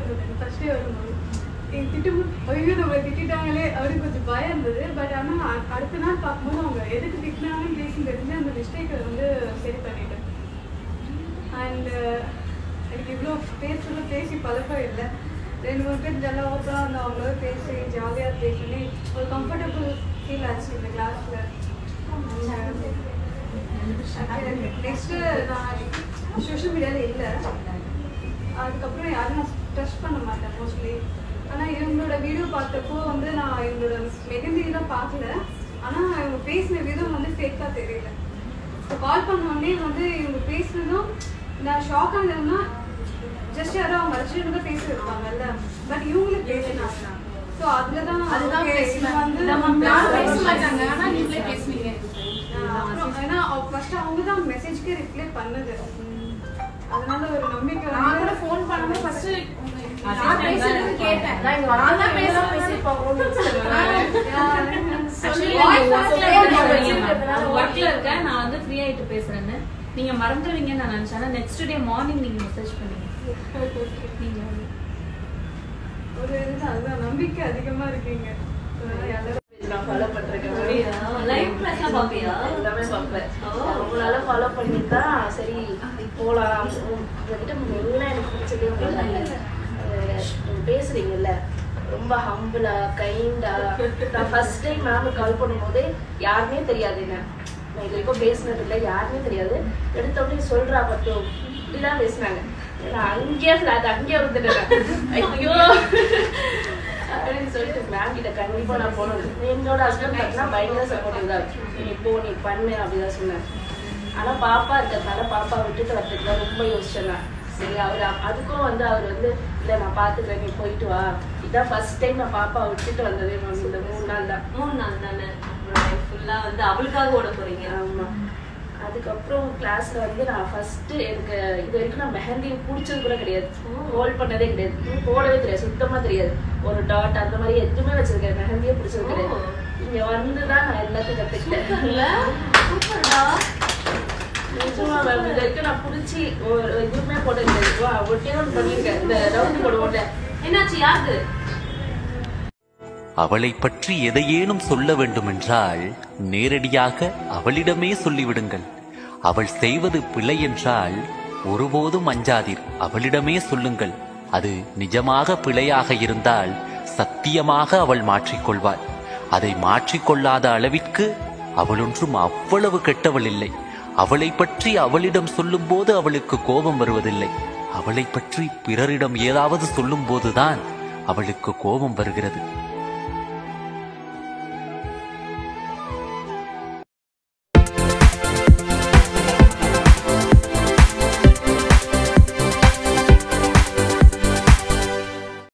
இருந்தது first day வரும்போது எங்க திட்டும் ஐயோ நம்மளை திட்டாங்களே அப்படின்னு கொஞ்சம் பயம் இருந்தது பட் ஆனால் அடுத்த நாள் பார்க்கும்போது அவங்க எதுக்கு திட்டினாங்கன்னு ரீசன் தெரிஞ்சு அந்த மிஸ்டேக்கை வந்து சரி பண்ணிட்டேன் அண்ட் எனக்கு இவ்வளோ பேர் சொல்ல பேசி பழக்கம் இல்லை ரெண்டு மூணு பேர் ஜெல்லாம் ஓப்பனாக வந்து அவங்களோட பேசி ஜாலியாக பேசி ஒரு கம்ஃபர்டபுள் ஃபீல் ஆச்சு இந்த கிளாஸில் நெக்ஸ்ட்டு நான் சோஷியல் மீடியாவில் இல்லை அதுக்கப்புறம் யாரும் நான் ட்ரஸ்ட் பண்ண மாட்டேன் மோஸ்ட்லி ஆனால் இவங்களோட வீடியோ பார்த்தப்போ வந்து நான் இவங்களோட மெகந்திலாம் பார்க்கல ஆனால் இவங்க பேசின விதம் வந்து ஃபேக்காக தெரியல இப்போ கால் பண்ணோடனே வந்து இவங்க பேசுனதும் நான் ஷாக் ஆனதுன்னா ஜஸ்ட் யாரோ அவங்க அர்ஜென்ட் தான் பேசி இருப்பாங்கல்ல பட் இவங்களும் பேசினாங்க ஸோ அதில் தான் அதுதான் okay, இது பேசினேன். வந்து நம்ம யாரும் பேச மாட்டாங்க ஆனா நீங்களே பேசுனீங்க ஆஹ் அப்புறம் ஏன்னா ஃபர்ஸ்ட் அவங்க தான் மெசேஜ்க்கு ரிப்ளை பண்ணது அதனால ஒரு நம்பிக்கை நான் கூட வந்து ஃபோன் பண்ணும்போது ஃபர்ஸ்ட் நான் பேசுறது கேட்டேன் நான் தான் பேசுறேன் பேசிருப்பாங்க ஒர்க்ல இருக்கேன் நான் வந்து ஃப்ரீ ஆயிட்டு பேசுறேன்னு நீங்க மறந்துடுவீங்கன்னு நான் நினைச்சேன் ஆனா நெக்ஸ்ட் டே மார்னிங் நீங்க மெசேஜ் பண்ணீங்க நீங்க வந்து ஒரு இதுதான் அதுதான் நம்பிக்கை அதிகமா இருக்கீங்க அதனால எல்லாரும் நான் ஃபாலோ பண்றேன் லைவ் கிளாஸ்லாம் பாப்பியா எல்லாமே பார்ப்பேன் உங்களால ஃபாலோ பண்ணிட்டா சரி போலாம் உங்ககிட்ட மெயினா எனக்கு பிடிச்சதே உங்களுக்கு பேசுறீங்கல்ல ரொம்ப ஹம்பிளா கைண்டா நான் ஃபர்ஸ்ட் டைம் மேம் கால் பண்ணும்போது யாருமே தெரியாது என்ன நான் இது வரைக்கும் பேசினது இல்லை யாருமே தெரியாது எடுத்த உடனே சொல்றா மட்டும் இப்படிதான் பேசினாங்க நான் அங்கேயே ஃபிளாட் அங்கேயே வந்துட்டேன் ஐயோ அப்படின்னு சொல்லிட்டு மேம் கிட்ட கண்டிப்பா நான் போகணும் என்னோட ஹஸ்பண்ட் பார்த்தீங்கன்னா பயங்கர சப்போர்ட்டிவ் தான் நீ போ நீ பண்ணு அப்படிதான் சொன்னேன் ஆனா பாப்பா இருக்கிறதுனால பாப்பா விட்டுட்டு வரதுக்கு தான் ரொம்ப யோசிச்சேன் நான். சரி அவர் அதுக்கும் வந்து அவர் வந்து இல்ல நான் பாத்துக்கிறேன் நீ போயிட்டு வா இதான் ஃபர்ஸ்ட் டைம் நான் பாப்பா விட்டுட்டு வந்ததே மேம் இந்த மூணு நாள் தான் மூணு நாள் தானே அப்புறம் ஃபுல்லா வந்து அவளுக்காக ஓட போறீங்க ஆமா அதுக்கப்புறம் கிளாஸ்ல வந்து நான் ஃபர்ஸ்ட் எனக்கு இது வரைக்கும் நான் மெஹந்தி பிடிச்சது கூட கிடையாது ஹோல்ட் பண்ணதே கிடையாது போடவே தெரியாது சுத்தமா தெரியாது ஒரு டாட் அந்த மாதிரி எதுவுமே வச்சிருக்கேன் மெஹந்தியே பிடிச்சது கிடையாது இங்க வந்து தான் நான் எல்லாத்தையும் கத்துக்கிட்டேன் சூப்பர்டா நிஜமா மேம் இது வரைக்கும் நான் பிடிச்சி ஒரு எதுவுமே போட்டது கிடையாது வா, ஒட்டே ஒன்று பண்ணியிருக்கேன் இந்த ரவுண்ட் போட மாட்டேன் என்னாச்சு யாரு அவளைப் பற்றி எதையேனும் சொல்ல வேண்டுமென்றால் நேரடியாக அவளிடமே சொல்லிவிடுங்கள் அவள் செய்வது பிழை என்றால் ஒருபோதும் அஞ்சாதீர் அவளிடமே சொல்லுங்கள் அது நிஜமாக பிழையாக இருந்தால் சத்தியமாக அவள் மாற்றிக்கொள்வாள் அதை மாற்றிக்கொள்ளாத அளவிற்கு அவளொன்றும் அவ்வளவு கெட்டவள் இல்லை அவளைப் பற்றி அவளிடம் சொல்லும்போது அவளுக்கு கோபம் வருவதில்லை அவளைப் பற்றி பிறரிடம் ஏதாவது சொல்லும்போதுதான் அவளுக்கு கோபம் வருகிறது